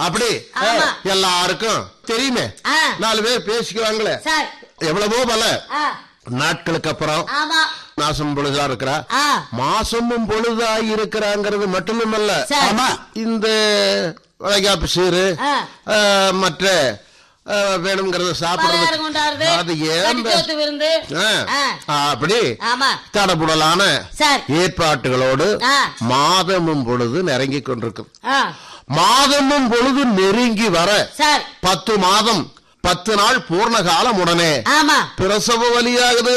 அப்படி ஆமா. எல்லாருக்கும் தெரியுமே ஆ. நாலு பேர் பேசிக்குவாங்களே சார் எவ்வளவோ பல ஆ, நாட்களுக்கு அப்புறம் ஆமா மாசம் பொழுதா இருக்கிறா ஆ மாசமும் பொழுதா இருக்கிறாங்கிறது மட்டுமல்ல சரி. ஆமா இந்த வளைகாப்பு சீரு ஆ. ஆ, மற்ற ஆ, வேணுங்கிறத பலகாரம் சாப்பிடுறது கொண்டாடுறது அது ஏன் கடிச்சோத்து விருந்து ஆ. ஆ, அப்படி ஆமா தடபுடலான சார் ஏற்பாட்டுகளோடு ஆ. மாதமும் பொழுது நெருங்கி கொண்டிருக்கும் ஆ, மாதமும் பொழுது நெருங்கி வர சார் பத்து மாதம் பத்து நாள் பூர்ண காலம் உடனே ஆமா பிரசவ வலியாகுது